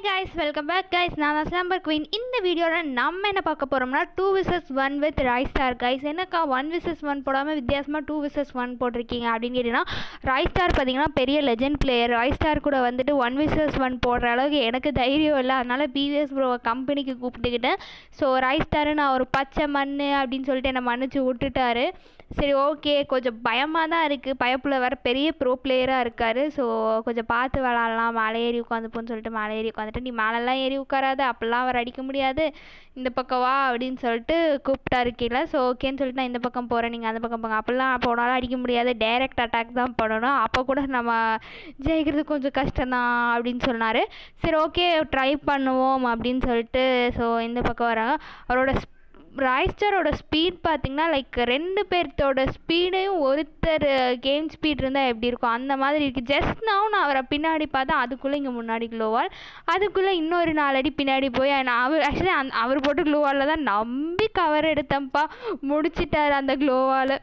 guys welcome back guys நான் தான் ஸ்லாம்பர் queen இந்த வீடியோவில் நம்ம என்ன பார்க்க போகிறோம்னா two versus one with Rise Star guys என்னக்கா ஒன் விசஸ் ஒன் போடாமல் வித்தியாசமாக டூ விசஸ் ஒன் போட்டிருக்கீங்க அப்படின்னு கேட்டிங்கன்னா ரைஸ் ஸ்டார் பார்த்தீங்கன்னா பெரிய லெஜெண்ட் பிளேயர் ரைஸ் ஸ்டார் கூட வந்துட்டு ஒன் விசஸ் ஒன் போடுற அளவுக்கு எனக்கு தைரியம் இல்லை அதனால் பிவிஎஸ் ப்ரோ கம்பெனிக்கு கூப்பிட்டுக்கிட்டேன் ஸோ ரைஸ் ஸ்டாரு நான் ஒரு பச்சை மண் அப்படின்னு சொல்லிட்டு என்னை மன்னிச்சு விட்டுட்டாரு சரி ஓகே கொஞ்சம் பயமாக தான் இருக்குது பயப்புல வர பெரிய ப்ரோ பிளேயராக இருக்கார் ஸோ கொஞ்சம் பார்த்து விளாட்லாம் மேலே ஏறி உட்காந்துப்போன்னு சொல்லிட்டு மேலே ஏறி உட்காந்துட்டு நீ மேலெல்லாம் ஏறி உட்காராத அப்படிலாம் அவர் அடிக்க முடியாது இந்த பக்கம் வா அப்படின்னு சொல்லிட்டு கூப்பிட்டாரு கீழே ஸோ ஓகேன்னு சொல்லிட்டு நான் இந்த பக்கம் போகிறேன் நீங்கள் அந்த பக்கம் போங்க அப்படிலாம் போனாலும் அடிக்க முடியாது டைரக்ட் அட்டாக் தான் பண்ணணும் அப்போ கூட நம்ம ஜெயிக்கிறது கொஞ்சம் கஷ்டம்தான் அப்படின்னு சொன்னார் சரி ஓகே ட்ரை பண்ணுவோம் அப்படின்னு சொல்லிட்டு ஸோ இந்த பக்கம் வராங்க அவரோட ராய்ஸ்டரோட ஸ்பீட் பார்த்தீங்கன்னா லைக் ரெண்டு பேர்த்தோட ஸ்பீடையும் ஒருத்தர் கேம் ஸ்பீட் இருந்தால் எப்படி இருக்கும் அந்த மாதிரி இருக்குது ஜஸ்ட் நான் நான் அவரை பின்னாடி பார்த்தா அதுக்குள்ளே இங்கே முன்னாடி க்ளோவால் அதுக்குள்ளே இன்னொரு நாலடி பின்னாடி போய் நான் அவர் ஆக்சுவலி அந் அவர் போட்டு க்ளோவாலில் தான் நம்பி கவர் எடுத்தேன்ப்பா முடிச்சிட்டார் அந்த க்ளோவால்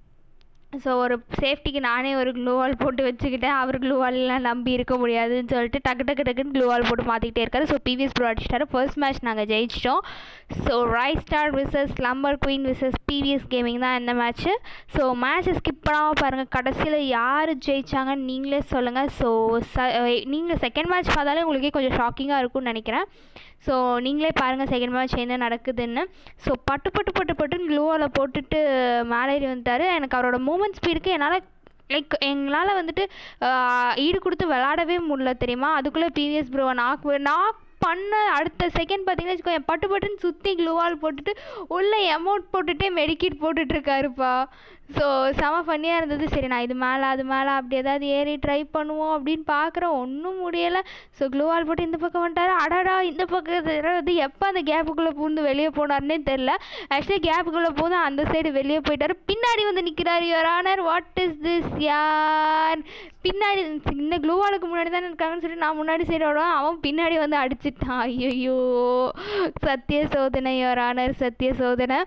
ஸோ ஒரு சேஃப்டிக்கு நானே ஒரு க்ளூவால் போட்டு வச்சுக்கிட்டேன் அவர் க்ளூவால்லாம் நம்பி இருக்க முடியாதுன்னு சொல்லிட்டு டக்கு டக்கு டக்குன்னு க்ளூவால் போட்டு மாற்றிக்கிட்டே இருக்காரு ஸோ பிவிஎஸ் ப்ரோ அடிச்சிட்டாரு ஃபர்ஸ்ட் மேட்ச் நாங்கள் ஜெயிச்சிட்டோம் so Rise Star versus Lumber Queen versus BVS gaming தான் இந்த மேட்ச்சு ஸோ மேட்ச்சை ஸ்கிப் பண்ணாமல் பாருங்கள் கடைசியில் யார் ஜெயிச்சாங்கன்னு நீங்களே சொல்லுங்கள் ஸோ ச நீங்கள் செகண்ட் மேட்ச் பார்த்தாலே உங்களுக்கே கொஞ்சம் ஷாக்கிங்காக இருக்கும்னு நினைக்கிறேன் ஸோ நீங்களே பாருங்கள் செகண்ட் மேட்ச் என்ன நடக்குதுன்னு ஸோ பட்டு பட்டு பட்டு பட்டுன்னு க்ளூவில் போட்டுட்டு மேலே ஏறி வந்துட்டார் எனக்கு அவரோட மூமெண்ட் ஸ்பீடுக்கு என்னால் லைக் எங்களால் வந்துட்டு ஈடு கொடுத்து விளாடவே முடியல தெரியுமா அதுக்குள்ளே பிவிஎஸ் ப்ரோ நாக் நாக் பண்ண அடுத்த செகண்ட் பார்த்தீங்கன்னா வச்சுக்கோ என் பட்டு பட்டுன்னு சுற்றி க்ளூவால் போட்டுட்டு உள்ளே அமௌண்ட் போட்டுட்டே மெடிக்கிட் போட்டுட்ருக்காருப்பா ஸோ செம ஃபன்னியாக இருந்தது சரி நான் இது மேலே அது மேலே அப்படி ஏதாவது ஏறி ட்ரை பண்ணுவோம் அப்படின்னு பார்க்குறேன் ஒன்றும் முடியலை ஸோ க்ளூவால் போட்டு இந்த பக்கம் வந்துட்டாரு அடடா இந்த பக்கம் வந்து எப்போ அந்த கேப்புக்குள்ளே பூந்து வெளியே போனார்னே தெரில ஆக்சுவலி கேப்புக்குள்ளே போதும் அந்த சைடு வெளியே போயிட்டாரு பின்னாடி வந்து நிற்கிறார் your honour what is this யார் பின்னாடி இந்த க்ளூவாலுக்கு முன்னாடி தான் இருக்காங்கன்னு சொல்லிட்டு நான் முன்னாடி சைடு விடுவேன் அவன் பின்னாடி வந்து அடிச்சிட்டான் ஐயோ சத்திய சோதனை யுவர் ஆனர் சத்திய சோதனை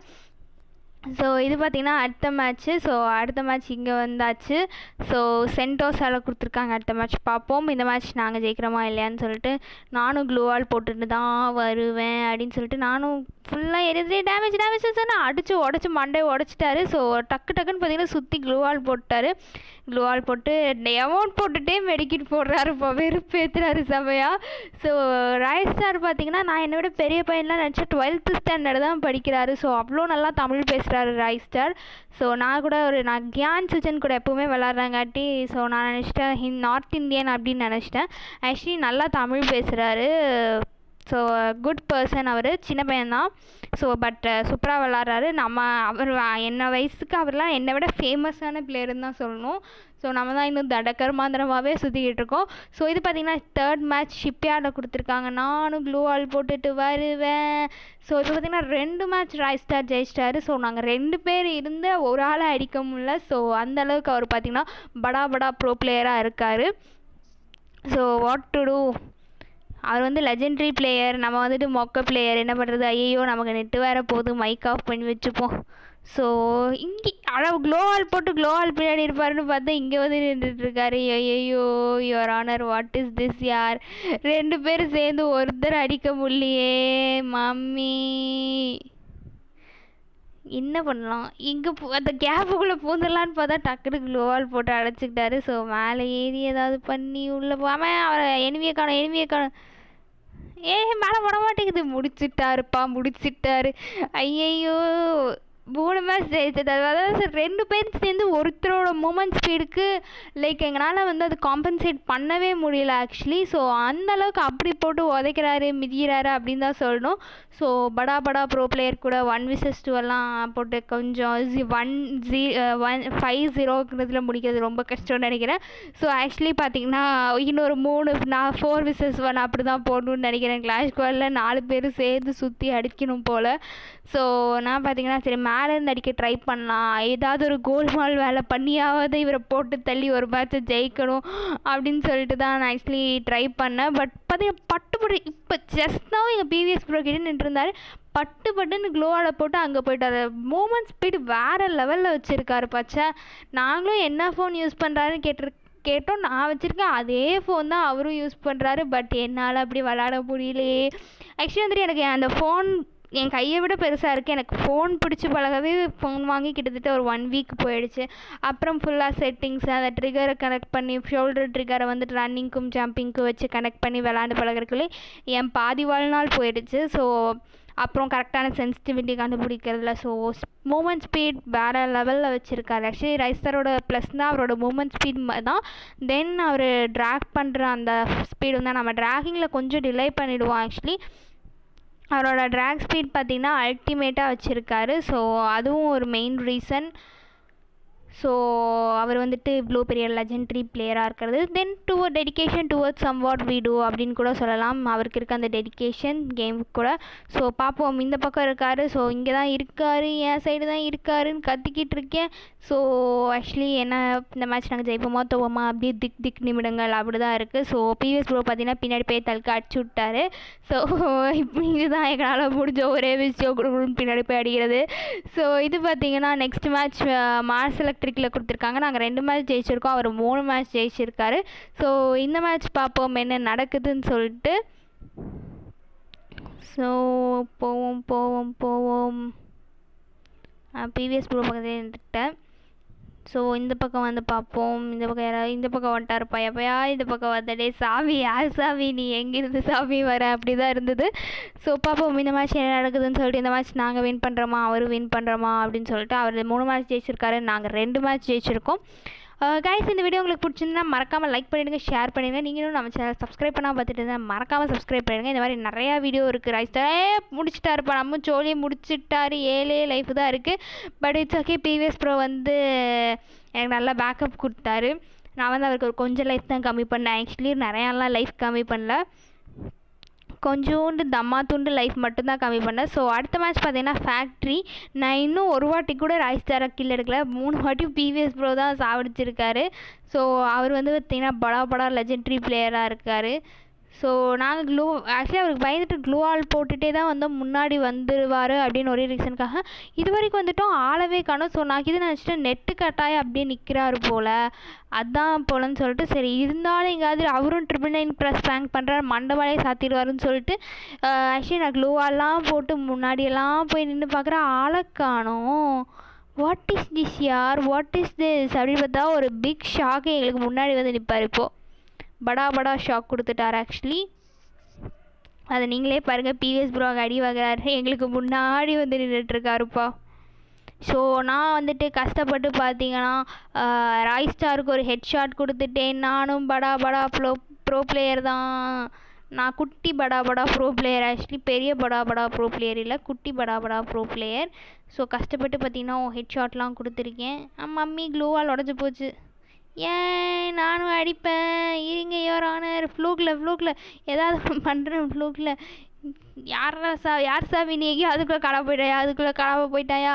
ஸோ இது பார்த்திங்கன்னா அடுத்த மேட்ச்சு ஸோ அடுத்த மேட்ச் இங்கே வந்தாச்சு ஸோ சென்டோஸால் கொடுத்துருக்காங்க அடுத்த மேட்ச் பார்ப்போம் இந்த மேட்ச் நாங்கள் ஜெயிக்கிறோமா இல்லையான்னு சொல்லிட்டு நானும் க்ளூவால் போட்டுட்டு தான் வருவேன் அப்படின்னு சொல்லிட்டு நானும் ஃபுல்லாக எரிஞ்சே டேமேஜ் டேமேஜ் சொன்னால் அடித்து உடச்சி மண்டே உடச்சிட்டாரு ஸோ டக்கு டக்குன்னு பார்த்தீங்கன்னா சுற்றி க்ளூவால் போட்டார் க்ளூவால் போட்டு அமௌண்ட் போட்டுகிட்டே மெடிக்கிட் போடுறாரு இப்போ வெறுப்பேற்றுறாரு செமையாக ஸோ ராயல் ஸ்டார் பார்த்தீங்கன்னா நான் என்னை விட பெரிய பையன்லாம் நினச்சேன் டுவெல்த்து ஸ்டாண்டர்ட் தான் படிக்கிறாரு ஸோ அவ்வளோ நல்லா தமிழ் பேசுகிறாரு ராய் ஸ்டார் ஸோ நான் கூட ஒரு நான் கியான் சுஜன் கூட எப்போவுமே விளாட்றாங்காட்டி ஸோ நான் நினச்சிட்டேன் ஹின் நார்த் இந்தியன் அப்படின்னு நினச்சிட்டேன் ஆக்சுவலி நல்லா தமிழ் பேசுகிறாரு ஸோ குட் பர்சன் அவர் சின்ன பையன்தான் ஸோ பட் சூப்பராக விளாட்றாரு நம்ம அவர் என்ன வயசுக்கு அவர்லாம் என்னை விட ஃபேமஸான பிளேயர்னு தான் சொல்லணும் ஸோ நம்ம தான் இன்னும் தடக்கர் மாந்திரமாகவே சுற்றிக்கிட்டு இருக்கோம் ஸோ இது பார்த்திங்கன்னா தேர்ட் மேட்ச் ஷிப்யார்டில் கொடுத்துருக்காங்க நானும் க்ளூ ஆல் போட்டுட்டு வருவேன் ஸோ இப்போ பார்த்திங்கன்னா ரெண்டு மேட்ச் ராய் ஸ்டார் ஜெயிச்சிட்டாரு ஸோ நாங்கள் ரெண்டு பேர் இருந்து ஒரு ஆளை அடிக்க முடியல ஸோ அந்தளவுக்கு அவர் பார்த்திங்கன்னா படா படா ப்ரோ பிளேயராக இருக்கார் ஸோ வாட் டு டூ அவர் வந்து லெஜெண்ட்ரி பிளேயர் நம்ம வந்துட்டு மொக்க பிளேயர் என்ன பண்ணுறது ஐயோ நமக்கு நெட்டு வேறு போதும் மைக் ஆஃப் பண்ணி வச்சுப்போம் ஸோ இங்கே ஆனால் க்ளோவால் போட்டு க்ளோவால் பின்னாடி இருப்பாருன்னு பார்த்தா இங்கே வந்து நின்றுட்டுருக்காரு ஐயோ your honour what is this யார் ரெண்டு பேரும் சேர்ந்து ஒருத்தர் அடிக்க முடியலையே மம்மி என்ன பண்ணலாம் இங்கே அந்த கேப்புக்குள்ளே பூந்துடலான்னு பார்த்தா டக்குனு க்ளோவால் போட்டு அடைச்சிக்கிட்டாரு ஸோ மேலே ஏறி ஏதாவது பண்ணி உள்ளே போகாமல் அவரை எனிமியை காணும் எனிமியை காணும் ஏ மேலே போட மாட்டேங்குது முடிச்சிட்டாருப்பா முடிச்சிட்டாரு ஐயையோ மூணு மேட்ச் ஜெயிச்சது அதாவது ரெண்டு பேரும் சேர்ந்து ஒருத்தரோட மூமெண்ட் ஸ்பீடுக்கு லைக் எங்களால் வந்து அது காம்பன்சேட் பண்ணவே முடியல ஆக்சுவலி ஸோ அந்தளவுக்கு அப்படி போட்டு உதைக்கிறாரு மிதிக்கிறாரு அப்படின்னு தான் சொல்லணும் ஸோ படா படா ப்ரோ பிளேயர் கூட ஒன் விசஸ் டூ எல்லாம் போட்டு கொஞ்சம் G one G one five ஜீரோங்கிறதுல முடிக்கிறது ரொம்ப கஷ்டம்னு நினைக்கிறேன் ஸோ ஆக்சுவலி பார்த்தீங்கன்னா இன்னொரு மூணு நான் ஃபோர் விசஸ் ஒன் அப்படி தான் போடணும்னு நினைக்கிறேன் கிளாஷ் கோலில் நாலு பேர் சேர்ந்து சுற்றி அடிக்கணும் போல் ஸோ நான் பார்த்தீங்கன்னா சரி மேலேருந்து அடிக்க ட்ரை பண்ணலாம் ஏதாவது ஒரு கோல்மால் வேலை பண்ணியாவது இவரை போட்டு தள்ளி ஒரு மேட்ச்சை ஜெயிக்கணும் அப்படின்னு சொல்லிட்டு தான் நான் ஆக்சுவலி ட்ரை பண்ணேன் பட் பார்த்தீங்கன்னா பட்டு பட்டு இப்போ ஜஸ்ட் தான் எங்கள் பிவிஎஸ் ப்ரோ கிட்டே நின்றுருந்தார் பட்டு பட்டுன்னு க்ளோவால் போட்டு அங்கே போயிட்டார் மூமெண்ட் ஸ்பீடு வேறு லெவலில் வச்சுருக்காரு பச்சை நாங்களும் என்ன ஃபோன் யூஸ் பண்ணுறாருன்னு கேட்டிரு கேட்டோம் நான் வச்சுருக்கேன் அதே ஃபோன் தான் அவரும் யூஸ் பண்ணுறாரு பட் என்னால் அப்படி விளாட முடியலையே ஆக்சுவலி வந்துட்டு எனக்கு அந்த ஃபோன் என் கையை விட பெருசாக இருக்குது எனக்கு ஃபோன் பிடிச்சி பழகவே ஃபோன் வாங்கி கிட்டத்தட்ட ஒரு ஒன் வீக் போயிடுச்சு அப்புறம் ஃபுல்லாக செட்டிங்ஸ் அந்த ட்ரிகரை கனெக்ட் பண்ணி ஷோல்டர் ட்ரிகரை வந்துட்டு ரன்னிங்க்கும் ஜம்பிங்க்கும் வச்சு கனெக்ட் பண்ணி விளாண்டு பழகிறதுக்குள்ளே என் பாதி வாழ்நாள் போயிடுச்சு ஸோ அப்புறம் கரெக்டான சென்சிட்டிவிட்டி கண்டுபிடிக்கிறதுல ஸோ மூமெண்ட் ஸ்பீட் வேறு லெவலில் வச்சுருக்காரு ஆக்சுவலி ரைஸ்தரோட ப்ளஸ் தான் அவரோட மூமெண்ட் ஸ்பீட் தான் தென் அவர் ட்ராக் பண்ணுற அந்த ஸ்பீடு தான் நம்ம ட்ராகிங்கில் கொஞ்சம் டிலே பண்ணிவிடுவோம் ஆக்சுவலி அவரோட ட்ராக் ஸ்பீட் பார்த்திங்கன்னா அல்டிமேட்டாக வச்சுருக்காரு ஸோ அதுவும் ஒரு மெயின் ரீசன் ஸோ அவர் வந்துட்டு இவ்வளோ பெரிய லெஜெண்ட்ரி பிளேயராக இருக்கிறது then to dedication towards some what we do அப்படின்னு கூட சொல்லலாம் அவருக்கு இருக்க அந்த டெடிக்கேஷன் கேமுக்கு கூட ஸோ பார்ப்போம் இந்த பக்கம் இருக்கார் ஸோ இங்கே தான் இருக்கார் என் சைடு தான் இருக்காருன்னு கத்திக்கிட்டு இருக்கேன் ஸோ ஆக்சுவலி என்ன இந்த மேட்ச் நாங்கள் ஜெயிப்போமா தோவோமா அப்படியே திக் திக் நிமிடங்கள் அப்படி தான் இருக்குது ஸோ பிவிஎஸ் ப்ரோ பார்த்தீங்கன்னா பின்னாடி போய் தலுக்க அடிச்சு விட்டாரு ஸோ இப்போ இதுதான் எங்களால் முடிஞ்ச ஒரே விஷயம் கொடுக்கணும்னு பின்னாடி போய் அடிக்கிறது ஸோ இது பார்த்தீங்கன்னா நெக்ஸ்ட் மேட்ச் மார்ஸ் எலக்ட்ரிக்கில் கொடுத்துருக்காங்க நாங்கள் ரெண்டு மேட்ச் ஜெயிச்சிருக்கோம் அவர் மூணு மேட்ச் ஜெயிச்சிருக்காரு ஸோ இந்த மேட்ச் பார்ப்போம் என்ன நடக்குதுன்னு சொல்லிட்டு ஸோ போவோம் போவோம் போவோம் பிவிஎஸ் ப்ரோ பக்கத்தில் இருந்துட்டேன் ஸோ இந்த பக்கம் வந்து பார்ப்போம் இந்த பக்கம் யாராவது இந்த பக்கம் வந்துட்டார் பையப்பையா இந்த பக்கம் வந்தடே சாமி யார் சாமி நீ எங்கேருந்து சாமி வர அப்படி தான் இருந்தது ஸோ பார்ப்போம் இந்த மேட்ச் என்ன நடக்குதுன்னு சொல்லிட்டு இந்த மேட்ச் நாங்கள் வின் பண்ணுறோமா அவர் வின் பண்ணுறோமா அப்படின்னு சொல்லிட்டு அவர் மூணு மேட்ச் ஜெயிச்சிருக்காரு நாங்கள் ரெண்டு மேட்ச் ஜெயிச்சிருக்கோம் கைஸ் இந்த வீடியோ உங்களுக்கு பிடிச்சிருந்தா மறக்காமல் லைக் பண்ணிடுங்க ஷேர் பண்ணிடுங்க நீங்களும் நம்ம சேனல் சப்ஸ்கிரைப் பண்ணால் பார்த்துட்டு இருந்தால் மறக்காமல் சப்ஸ்கிரைப் பண்ணிடுங்க இந்த மாதிரி நிறையா வீடியோ இருக்குது ரைஸ்டரே முடிச்சிட்டாருப்பா நம்ம ஜோலியை முடிச்சிட்டாரு ஏழே லைஃப் தான் இருக்குது but it's okay BVS bro வந்து எனக்கு நல்லா பேக்கப் கொடுத்தாரு நான் வந்து அவருக்கு ஒரு கொஞ்சம் லைஃப் தான் கம்மி பண்ணேன் ஆக்சுவலி நிறையாலாம் லைஃப் கம்மி பண்ணல கொஞ்சோண்டு தம்மா துண்டு லைஃப் மட்டும்தான் கம்மி பண்ணேன் ஸோ அடுத்த மேட்ச் பார்த்தீங்கன்னா ஃபேக்ட்ரி நான் இன்னும் ஒரு வாட்டி கூட ரைஸ் தாரா கில் எடுக்கல மூணு வாட்டி பிவிஎஸ் ப்ரோ தான் சாவடிச்சிருக்காரு ஸோ அவர் வந்து பார்த்திங்கன்னா படா படா லெஜெண்ட்ரி பிளேயராக இருக்கார் ஸோ நாங்கள் க்ளூ ஆக்சுவலி அவருக்கு பயந்துட்டு க்ளூ ஆல் போட்டுகிட்டே தான் வந்து முன்னாடி வந்துடுவார் அப்படின்னு ஒரே ரீசனுக்காக இது வரைக்கும் வந்துட்டோம் ஆளவே காணும் ஸோ நான் இது நினச்சிட்டு நெட்டு கட்டாயம் அப்படியே நிற்கிறாரு போல் அதான் போலன்னு சொல்லிட்டு சரி இருந்தாலும் எங்காவது அவரும் ட்ரிபிள் நைன் ப்ளஸ் ரேங்க் பண்ணுறாரு மண்டபாலே சாத்திடுவாருன்னு சொல்லிட்டு ஆக்சுவலி நான் க்ளூவாலாம் போட்டு முன்னாடியெல்லாம் போய் நின்று பார்க்குறேன் ஆளை காணோம் வாட் இஸ் திஸ் யார் வாட் இஸ் திஸ் அப்படின்னு பார்த்தா ஒரு பிக் ஷாக்கு எங்களுக்கு முன்னாடி வந்து நிற்பார் இப்போது படா படா ஷாக் கொடுத்துட்டார் ஆக்சுவலி அதை நீங்களே பாருங்கள் பிவிஎஸ் ப்ரோ அடி வாங்குறாரு எங்களுக்கு முன்னாடி வந்து நின்றுட்டுருக்காருப்பா ஸோ நான் வந்துட்டு கஷ்டப்பட்டு பார்த்தீங்கன்னா ராய் ஸ்டாருக்கு ஒரு ஹெட் ஷாட் கொடுத்துட்டேன் நானும் படா படா ப்ரோ ப்ரோ பிளேயர் தான் நான் குட்டி படா படா ப்ரோ பிளேயர் ஆக்சுவலி பெரிய படா படா ப்ரோ பிளேயர் இல்லை குட்டி படா படா ப்ரோ பிளேயர் ஸோ கஷ்டப்பட்டு பார்த்தீங்கன்னா ஹெட் ஷாட்லாம் கொடுத்துருக்கேன் மம்மி க்ளூவால் உடஞ்சி போச்சு ஏன் நானும் அடிப்பேன் இருங்க யோர் ஆனர் ஃப்ளூக்கில் ஃப்ளூக்கில் ஏதாவது பண்ணுறேன் ஃப்ளூக்கில் யாரா சா யார் சாமி நீ எங்கேயோ அதுக்குள்ளே கடை போயிட்டாயா அதுக்குள்ளே கடவை போயிட்டாயா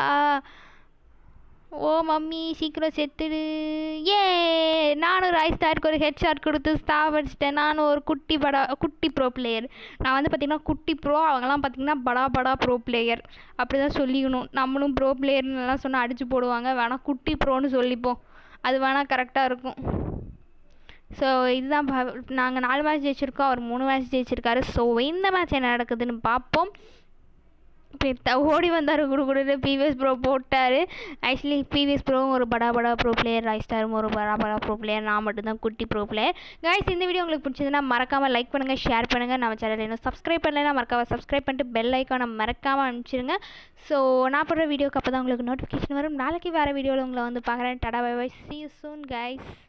ஓ மம்மி சீக்கிரம் செத்துடு ஏ நானும் ராய் ஸ்டாருக்கு ஒரு ஹெட் ஷாட் கொடுத்து ஸ்தாபடிச்சிட்டேன் நானும் ஒரு குட்டி படா குட்டி ப்ரோ பிளேயர் நான் வந்து பார்த்திங்கன்னா குட்டி ப்ரோ அவங்கெல்லாம் பார்த்திங்கன்னா படா படா ப்ரோ பிளேயர் அப்படி தான் சொல்லிக்கணும் நம்மளும் ப்ரோ பிளேயர்னுலாம் சொன்னால் அடித்து போடுவாங்க வேணால் குட்டி ப்ரோன்னு சொல்லிப்போம் அது வேணால் கரெக்டாக இருக்கும் ஸோ இதுதான் நாங்கள் நாலு மேட்ச் ஜெயிச்சிருக்கோம் அவர் மூணு மேட்ச் ஜெயிச்சிருக்காரு ஸோ இந்த மேட்ச் என்ன நடக்குதுன்னு பார்ப்போம் ஓடி வந்தார் குடு குடுன்னு பிவிஎஸ் ப்ரோ போட்டார் ஆக்சுவலி பிவிஎஸ் ப்ரோவும் ஒரு படா படா ப்ரோ பிளேயர் ராய் ஸ்டாரும் ஒரு படா படா ப்ரோ பிளேயர் நான் மட்டும்தான் குட்டி ப்ரோ பிளேயர் கைஸ் இந்த வீடியோ உங்களுக்கு பிடிச்சதுன்னா மறக்காமல் லைக் பண்ணுங்கள் ஷேர் பண்ணுங்கள் நம்ம சேனல் இன்னும் சப்ஸ்கிரைப் பண்ணலைன்னா மறக்காம சப்ஸ்கிரைப் பண்ணிட்டு பெல் ஐக்கானை மறக்காமல் அனுப்பிச்சிருங்க ஸோ நான் போடுற வீடியோக்கு அப்போ தான் உங்களுக்கு நோட்டிஃபிகேஷன் வரும் நாளைக்கு வேறு வீடியோவில் உங்களை வந்து பார்க்குறேன் டடா bye bye see you soon guys